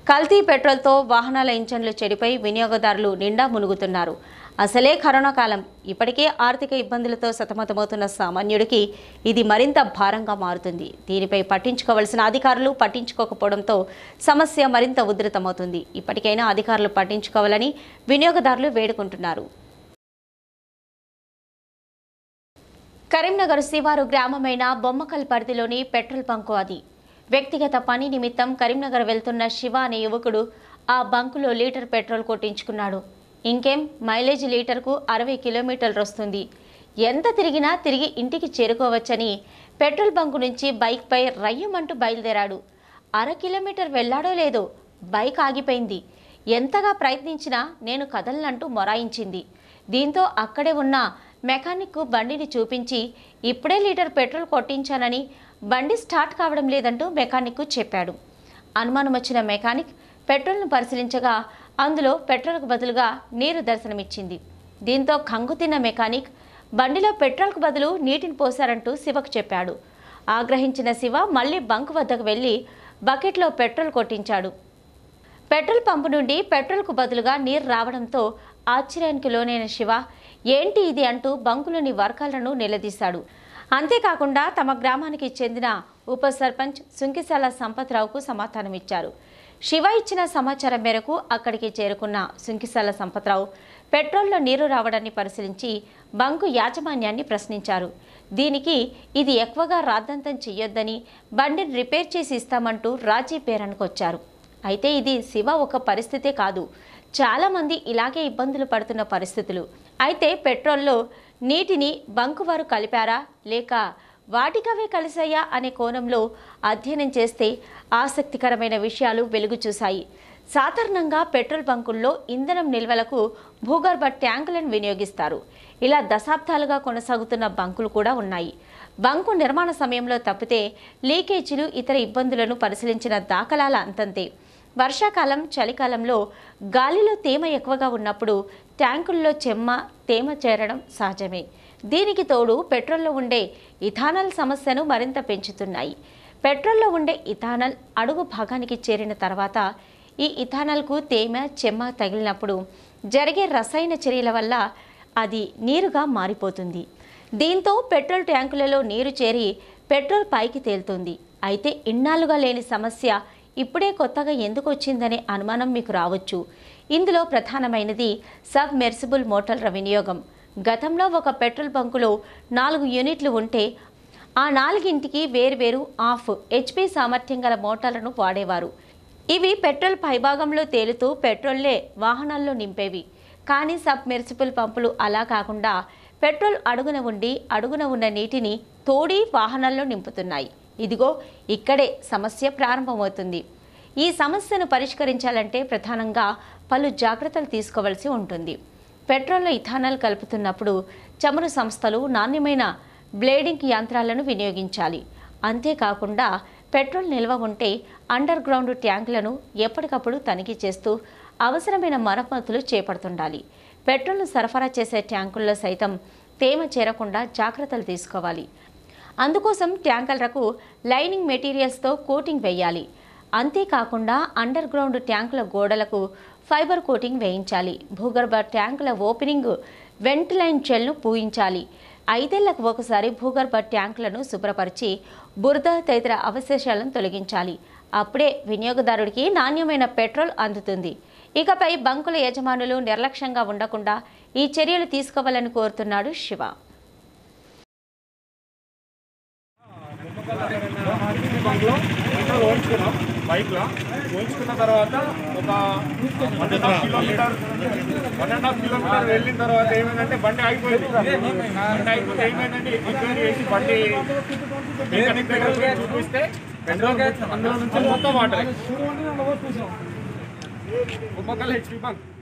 కల్తీ పెట్రోల్తో వాహనాల ఇంజన్లు చెడిపోయి వినియోగదారులు నిండా మునుగుతున్నారు అసలే కరోనా కాలం ఇప్పటికే ఆర్థిక ఇబ్బందులతో సతమతమవుతున్న సామాన్యుడికి ఇది మరింత భారంగా మారుతుంది దీనిపై పట్టించుకోవలసిన అధికారులు పట్టించుకోకపోవడంతో సమస్య మరింత ఉధృతమవుతుంది ఇప్పటికైనా అధికారులు పట్టించుకోవాలని వినియోగదారులు వేడుకుంటున్నారు కరీంనగర్ శివారు గ్రామమైన బొమ్మకల్ పరిధిలోని పెట్రోల్ బంకు అది వ్యక్తిగత పని నిమిత్తం కరీంనగర్ వెళ్తున్న శివ అనే యువకుడు ఆ బంకులో లీటర్ పెట్రోల్ కొట్టించుకున్నాడు ఇంకేం మైలేజ్ లీటర్కు అరవై కిలోమీటర్లు వస్తుంది ఎంత తిరిగినా తిరిగి ఇంటికి చేరుకోవచ్చని పెట్రోల్ బంకు నుంచి బైక్పై రయ్యమంటూ బయలుదేరాడు అర కిలోమీటర్ వెళ్ళాడో లేదో బైక్ ఆగిపోయింది ఎంతగా ప్రయత్నించినా నేను కదలనంటూ మొరాయించింది దీంతో అక్కడే ఉన్న మెకానిక్కు బండిని చూపించి ఇప్పుడే లీటర్ పెట్రోల్ కొట్టించానని బండి స్టార్ట్ కావడం లేదంటూ మెకానిక్కు చెప్పాడు అనుమానం వచ్చిన మెకానిక్ పెట్రోల్ను పరిశీలించగా అందులో పెట్రోల్కు బదులుగా నీరు దర్శనమిచ్చింది దీంతో కంగుతిన్న మెకానిక్ బండిలో పెట్రోల్కు బదులు నీటిని పోశారంటూ శివకు చెప్పాడు ఆగ్రహించిన శివ మళ్ళీ బంక్ వద్దకు వెళ్ళి బకెట్లో పెట్రోల్ కొట్టించాడు పెట్రోల్ పంపు నుండి పెట్రోల్కు బదులుగా నీరు రావడంతో ఆశ్చర్యానికి లోనైన శివ ఏంటి ఇది అంటూ బంకులోని వర్గాలను నిలదీశాడు అంతేకాకుండా తమ గ్రామానికి చెందిన ఉప సర్పంచ్ సుంకిశాల సంపత్రావుకు సమాధానమిచ్చారు శివ ఇచ్చిన సమాచారం మేరకు అక్కడికి చేరుకున్న సుంకిశాల సంపత్రావు పెట్రోల్లో నీరు రావడాన్ని పరిశీలించి బంకు యాజమాన్యాన్ని ప్రశ్నించారు దీనికి ఇది ఎక్కువగా రాద్దంతం చెయ్యొద్దని బండిని రిపేర్ చేసి ఇస్తామంటూ రాజీ పేరానికి వచ్చారు అయితే ఇది శివ ఒక పరిస్థితే కాదు చాలామంది ఇలాగే ఇబ్బందులు పడుతున్న పరిస్థితులు అయితే పెట్రోల్లో నీటిని బంకు వారు కలిపారా లేక వాటికవే కలిసాయా అనే కోణంలో అధ్యయనం చేస్తే ఆసక్తికరమైన విషయాలు వెలుగు చూశాయి సాధారణంగా పెట్రోల్ బంకుల్లో ఇంధనం నిల్వలకు భూగర్భ ట్యాంకులను వినియోగిస్తారు ఇలా దశాబ్దాలుగా కొనసాగుతున్న బంకులు కూడా ఉన్నాయి బంకు నిర్మాణ సమయంలో తప్పితే లీకేజీలు ఇతర ఇబ్బందులను పరిశీలించిన దాఖలాల అంతంతే వర్షాకాలం చలికాలంలో గాలిలో తేమ ఎక్కువగా ఉన్నప్పుడు ట్యాంకుల్లో చెమ్మ తేమ చేరడం సహజమే దీనికి తోడు పెట్రోల్లో ఉండే ఇథానల్ సమస్యను మరింత పెంచుతున్నాయి పెట్రోల్లో ఉండే ఇథానల్ అడుగు భాగానికి చేరిన తర్వాత ఈ ఇథానల్కు తేమ చెమ్మ తగిలినప్పుడు జరిగే రసాయన చర్యల వల్ల అది నీరుగా మారిపోతుంది దీంతో పెట్రోల్ ట్యాంకులలో నీరు చేరి పెట్రోల్ పైకి తేలుతుంది అయితే ఇన్నాళ్ళుగా లేని సమస్య ఇప్పుడే కొత్తగా ఎందుకు వచ్చిందనే అనుమానం మీకు రావచ్చు ఇందులో ప్రధానమైనది సబ్ మెర్సిబుల్ మోటార్ల వినియోగం గతంలో ఒక పెట్రోల్ బంకులో నాలుగు యూనిట్లు ఉంటే ఆ నాలుగింటికి వేర్వేరు ఆఫ్ హెచ్పి సామర్థ్యం గల మోటార్లను వాడేవారు ఇవి పెట్రోల్ పైభాగంలో తేలుతూ పెట్రోల్లే వాహనాల్లో నింపేవి కానీ సబ్ మెర్సిబుల్ పంపులు అలా కాకుండా పెట్రోల్ అడుగున ఉండి అడుగున ఉన్న నీటిని తోడి వాహనాల్లో నింపుతున్నాయి ఇదిగో ఇక్కడే సమస్య ప్రారంభమవుతుంది ఈ సమస్యను పరిష్కరించాలంటే ప్రధానంగా పలు జాగ్రత్తలు తీసుకోవాల్సి ఉంటుంది పెట్రోల్లో ఇథానాల్ కలుపుతున్నప్పుడు చమురు సంస్థలు నాణ్యమైన బ్లేడింగ్ యంత్రాలను వినియోగించాలి అంతేకాకుండా పెట్రోల్ నిల్వ ఉంటే అండర్ గ్రౌండ్ ట్యాంకులను ఎప్పటికప్పుడు తనిఖీ చేస్తూ అవసరమైన మరమ్మతులు చేపడుతుండాలి పెట్రోల్ను సరఫరా చేసే ట్యాంకుల్లో సైతం తేమ చేరకుండా జాగ్రత్తలు తీసుకోవాలి అందుకోసం ట్యాంకర్లకు లైనింగ్ మెటీరియల్స్తో కోటింగ్ వేయాలి అంతేకాకుండా అండర్ గ్రౌండ్ ట్యాంకుల గోడలకు ఫైబర్ కోటింగ్ వేయించాలి భూగర్భ ట్యాంకుల ఓపెనింగ్ వెంటిలైన్ జెల్ను పూయించాలి ఐదేళ్లకు ఒకసారి భూగర్భ ట్యాంకులను శుభ్రపరిచి బురద తదితర అవశేషాలను తొలగించాలి అప్పుడే వినియోగదారుడికి నాణ్యమైన పెట్రోల్ అందుతుంది ఇకపై బంకుల యజమానులు నిర్లక్ష్యంగా ఉండకుండా ఈ చర్యలు తీసుకోవాలని కోరుతున్నాడు శివ బంక్లో పెట్రోల్ ఓడించుకున్నాం బైక్లో ఓడించుకున్న తర్వాత ఒక one and half kilometre one and half kilometre వెళ్ళిన తర్వాత ఏమైందంటే బండి ఆగిపోయింది బండి అయిపోతే ఏమైందంటే రిపేర్ చేసి బండి మెకానిక్ దగ్గర పోయి చూపిస్తే పెట్రోల్ అందులో నుంచి మొత్తం వాటర్ కుమ్మకల్ హెచ్పి బంక్